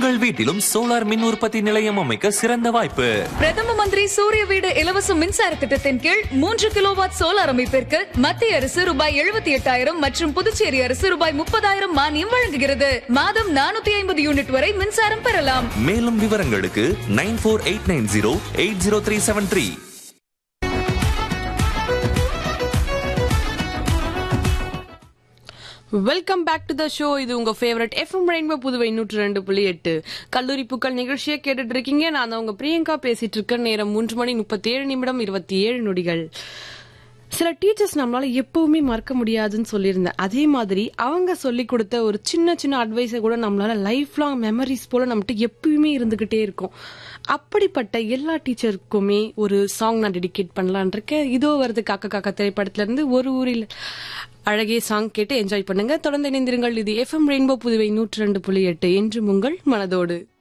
உங்கள் வீட்டிலும் சோலார் மின் உற்பத்தி நிலையம் அமைக்க சிறந்த வாய்ப்பு பிரதம மந்திரி சூரிய வீடு இலவச மின்சார திட்டத்தின் கீழ் மூன்று கிலோவாட் சோலார் அமைப்பிற்கு மத்திய அரசு ரூபாய் எழுபத்தி எட்டாயிரம் மற்றும் புதுச்சேரி அரசு ரூபாய் முப்பதாயிரம் மானியம் வழங்குகிறது மாதம் நானூத்தி ஐம்பது யூனிட் வரை மின்சாரம் பெறலாம் மேலும் விவரங்களுக்கு nine four eight nine zero eight zero three seven three welcome back to the show இது உங்க ஃபேவரட் எஃப்எம் ரெயின்போ புதுவை நூற்று ரெண்டு புள்ளி எட்டு கல்லூரி பூக்கள் நிகழ்ச்சியை கேட்டுட்டு இருக்கீங்க நான் தான் உங்க பிரியங்கா பேசிட்டு இருக்க நேரம் மூன்று மணி முப்பத்தி ஏழு நிமிடம் இருபத்தி ஏழு நொடிகள் சில டீச்சர்ஸ் நம்மளால எப்பவுமே மறக்க முடியாதுன்னு சொல்லியிருந்தேன் அதே மாதிரி அவங்க சொல்லி கொடுத்த ஒரு சின்ன சின்ன அட்வைஸை கூட நம்மளால லைஃப் லாங் மெமரிஸ் போல நம்மகிட்ட எப்பயுமே இருந்துகிட்டே இருக்கும் அப்படிப்பட்ட எல்லா டீச்சருக்குமே ஒரு சாங் நான் டெடிகேட் பண்ணலான் இருக்கேன் இதோ வருது காக்க காக்க திரைப்படத்துல இருந்து ஒரு ஊரில் அழகே சாங் கேட்டு என்ஜாய் பண்ணுங்க தொடர்ந்து இணைந்திருங்கள் இது எஃப்எம் ரெயின்போ புதுவை நூற்றி ரெண்டு புள்ளி எட்டு என்று உங்கள் மனதோடு